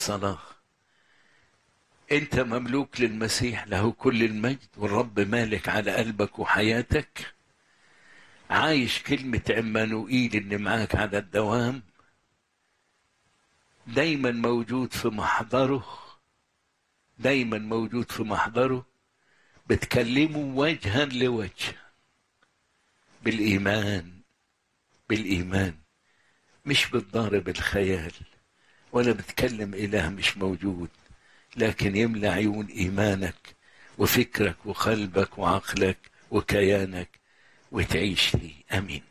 صلاة انت مملوك للمسيح له كل المجد والرب مالك على قلبك وحياتك عايش كلمة عمانوئيل اللي معاك على الدوام دايما موجود في محضره دايما موجود في محضره بتكلمه وجها لوجه بالإيمان بالإيمان مش بتضارب الخيال ولا بتكلم إله مش موجود لكن يملى عيون إيمانك وفكرك وقلبك وعقلك وكيانك وتعيش لي أمين